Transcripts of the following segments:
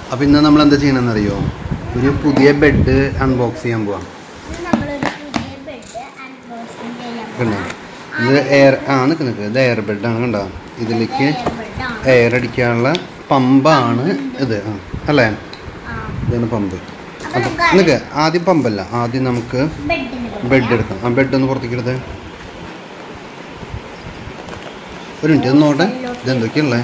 അപ്പം ഇന്ന് നമ്മൾ എന്താ ചെയ്യണമെന്ന് അറിയോ ഒരു പുതിയ ബെഡ് അൺബോക്സ് ചെയ്യാൻ പോവാം ഇത് നമ്മളൊരു പുതിയ ബെഡ് അൺബോക്സിംഗ് ചെയ്യാൻ കണ്ടോ പോവാം. ഇത് എയർ ആ നിൽക്ക് നിൽക്ക് ഇത് എയർ ബെഡാണ് കണ്ടോ ഇതിലേക്ക് എയർ അടിക്കാനുള്ള പമ്പാണ് ഇത് ആ അല്ലേ ഇതാണ് പമ്പ് അപ്പൊ നമുക്ക് നിൽക്ക് ആദ്യം പമ്പല്ല ആദ്യം നമുക്ക് ബെഡിന് ബെഡ് എടുക്കാം ആ ബെഡ് ഒന്ന് പുറത്തേക്ക് എടുത്തേ ഒരു മിനിറ്റ് ഇത് നോട്ടെ ഇതെന്തൊക്കെയുള്ളത്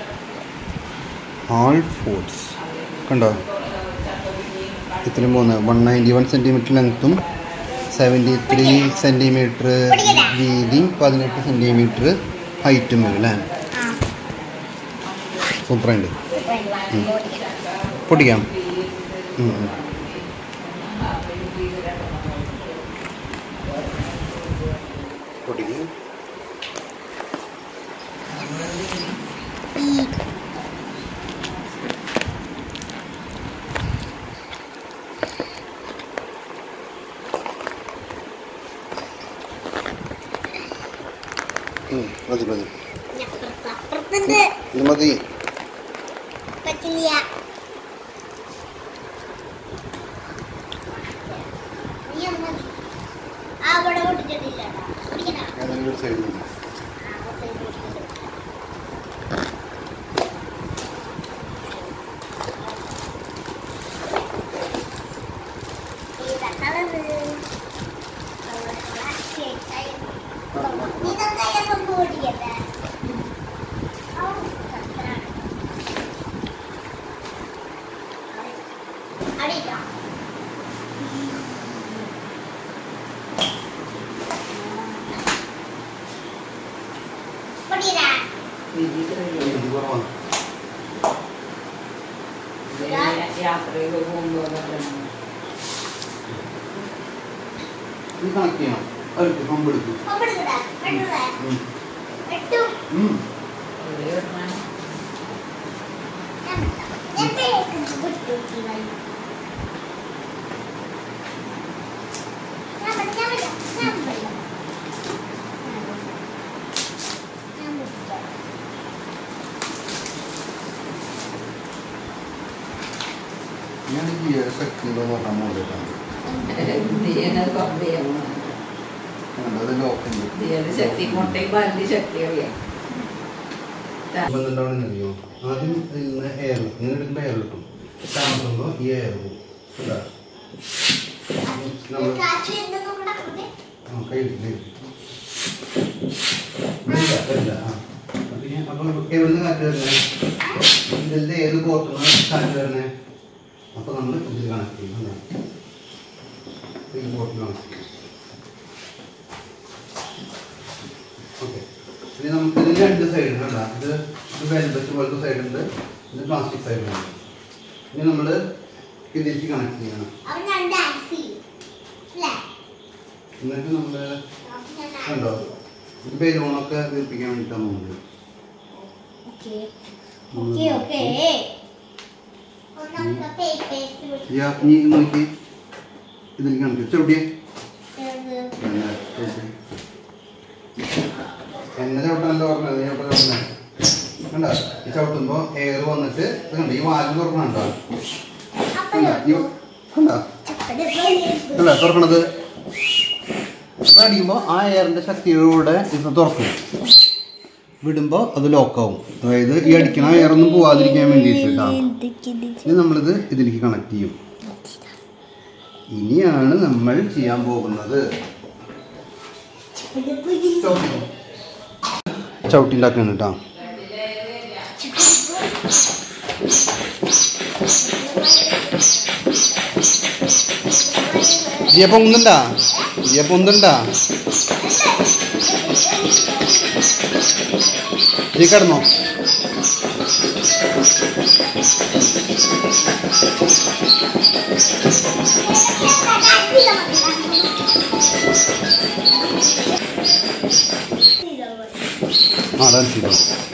ആൾ ഫുഡ്സ് കണ്ടോ ഇത്രയും മൂന്ന് വൺ നയൻറ്റി വൺ സെൻറ്റിമീറ്റർ ലെങ്ത്തും സെവൻറ്റി ത്രീ സെൻറ്റിമീറ്റർ വീതിയും പതിനെട്ട് സെൻറ്റിമീറ്റർ ഹൈറ്റും വരും അല്ലേ ആ സൂപ്പറുണ്ട് ഉം. പൊട്ടിക്കാം ഉം, ഉം. പൊട്ടിക്ക്. ഈ ഉം, മതി മതി അപ്പുറത്ത് അപ്പുറത്തുണ്ട് ഇത് മതി പറ്റില്ല നീ ഒന്ന് മതി. ആ അവിടെ പൊട്ടിച്ചിട്ടില്ല പിടിക്കണ ഏതെങ്കിലും ഒരു സൈഡിൽ നിന്ന്. ഇത് കുറവാണ്. യാത്രയൊക്കെ പോകുമ്പോൾ ഇത് കണക്ട് ചെയ്യണം എടുക്ക് പമ്പ് എടുക്ക് ഉം. ഉം. ഞാൻ ഈ ശക്തി എന്ന് പറഞ്ഞാൽ മോളിലേക്കാണ് അത് ലോക്കുണ്ട് ശക്തി മുട്ടയും പാലിന്റെ ശക്തി അറിയാം അപ്പം എന്തുണ്ടാവണമെന്ന് അറിയോ ആദ്യം ഇന്ന് എയർ ഇങ്ങനെ എടുക്കുമ്പോൾ എയർ കിട്ടും താമസുമ്പോൾ ഈ എയർ പോകും കണ്ടാ നമ്മൾ ആ കയ്യിലില്ലേ വരില്ല വരില്ല ആ അപ്പം ഞാൻ അപ്പം എവിടുന്ന് കാറ്റ് വരുന്നത് ഇതിൻ്റെ ഏത് പോർട്ടുന്ന കാറ്റ് വരുന്നത് അപ്പോൾ നമ്മൾ ഇതിൽ കണക്ട് ചെയ്യും അല്ലേ അപ്പോൾ ഈ പോർട്ടിൽ കണക്ട് ചെയ്യും ഓക്കെ ഇനി നമുക്ക് ഇതിന് രണ്ട് സൈഡ് ഉണ്ട് ഇത് ഇത് വെൽബറ്റ് പോലത്തെ സൈഡ് ഉണ്ട് ഇത് പ്ലാസ്റ്റിക് സൈഡ് ഉണ്ട് ഇനി നമ്മൾ ഇതിലേക്ക് കണക്ട് ചെയ്യണം എന്നിട്ട് നമ്മൾ കണ്ടോ ഇത് ബലൂണൊക്കെ വീർപ്പിക്കാൻ വേണ്ടിയിട്ടാണ് പോകുന്നത് ഓക്കെ ഓക്കെ യാ നീ നോക്കി ഇതിലേക്ക് കണക്ട് ചവിട്ടിയേ എന്നെ ചവിട്ടി. എന്നെ ചവിട്ടാനല്ലോ പറഞ്ഞത് നീ ചവിട്ടാൻ പറഞ്ഞത് കണ്ടോ ഈ ചവിട്ടുമ്പോൾ എയർ വന്നിട്ട് ഇത് കണ്ടോ ഈ വാൽവ് തുറക്കണുണ്ടോ കണ്ടോ ഈ കണ്ടോ അല്ല തുറക്കണത് ഇത് അടിക്കുമ്പോൾ ആ എയറിൻ്റെ ശക്തിയോടെ ഇത് തുറക്കും വിടുമ്പോൾ അത് ലോക്കാവും അതായത് ഈ അടിക്കണ എയർ ഒന്നും പോവാതിരിക്കാൻ വേണ്ടിയിട്ട് കേട്ടോ ഇനി നമ്മളിത് ഇതിലേക്ക് കണക്ട് ചെയ്യും ഇനിയാണ് നമ്മൾ ചെയ്യാൻ പോകുന്നത് ചവിട്ടി ഉണ്ടാക്കണം കേട്ടോ ജിയ പൊങ്ങുന്നുണ്ടാ ജിയ പൊന്തുണ്ടാ ജി കിടന്നോ ആ ഡാൻസ് ചെയ്തോ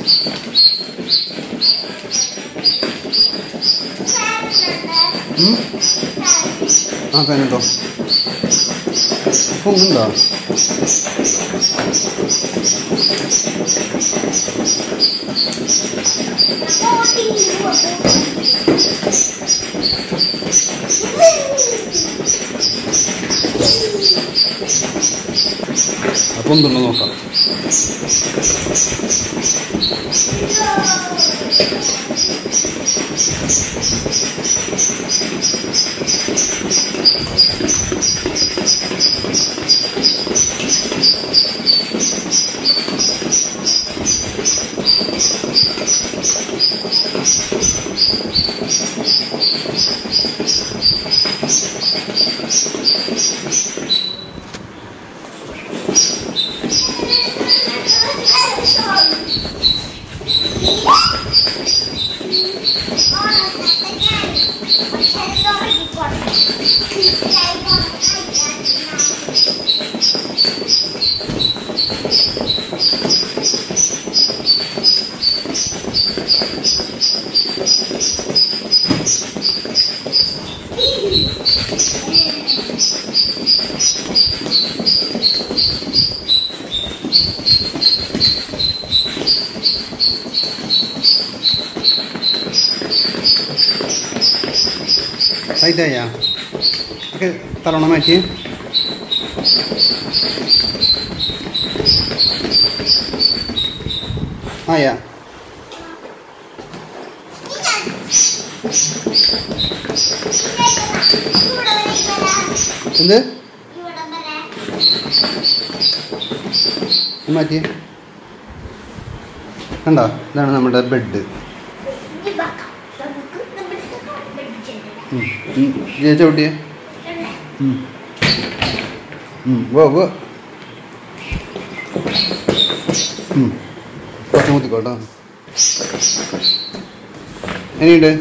ഉം? ആ ഫാനുണ്ടോ പൊങ്ങുണ്ടോ Thank you. പൊന്തുണ്ടോ നോക്കാം ടൈറ്റായ ഓക്കെ തലോണ മാറ്റി ആയാ എന്ത് ഒന്ന് മാറ്റിയേ കണ്ടോ ഇതാണ് നമ്മുടെ ബെഡ് ചവിട്ടിയേ ഉം. ഉം, വോ വോ ഉം. കുറച്ച് മുത്തിക്കോട്ടോ ഇനിയുണ്ട്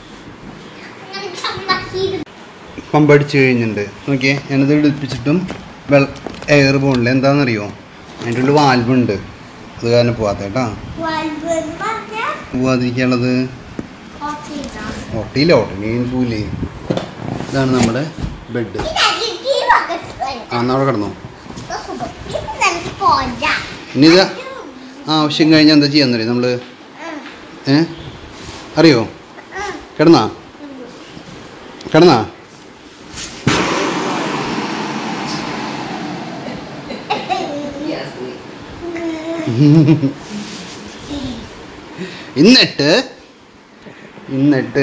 പമ്പടിച്ച് കഴിഞ്ഞിട്ടുണ്ട് നോക്കിയേ ഞാനത് എടുപ്പിച്ചിട്ടും വെള്ള എയർ പോകണില്ല എന്താണെന്നറിയോ അതിൻ്റെ ഉള്ളിൽ വാൽവുണ്ട് അത് കാരണം പോവാത്ത കേട്ടോ പോവാതിരിക്കാനുള്ളത് ഓട്ടയില്ല ഓട്ടയിൽ പോവില്ലേ ഇതാണ് നമ്മുടെ ബെഡ് ആ എന്നാ അവിടെ കിടന്നോ ഇനി ഇത് ആവശ്യം കഴിഞ്ഞാൽ എന്താ ചെയ്യാന്നറിയോ നമ്മൾ ഏ അറിയോ കിടന്നാ കിടന്നാ ഗ്യാസ് പോയി എന്നിട്ട് എന്നിട്ട്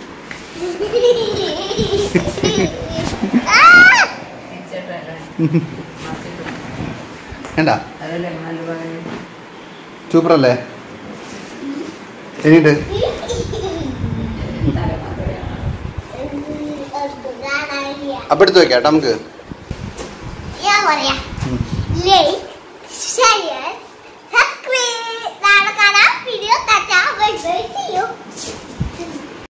തിരിച്ചിട്ടല്ലേ മാറ്റിട്ടു വേണ്ട അതല്ലേ നല്ല പറയുന്നത് സൂപ്പറല്ലേ എന്നിട്ട് തലമാറയാണ് അപ്പം എടുത്ത് വെക്കാം കേട്ടോ നമുക്ക് ഞാൻ പറയാം ലൈക്ക് ഷെയർ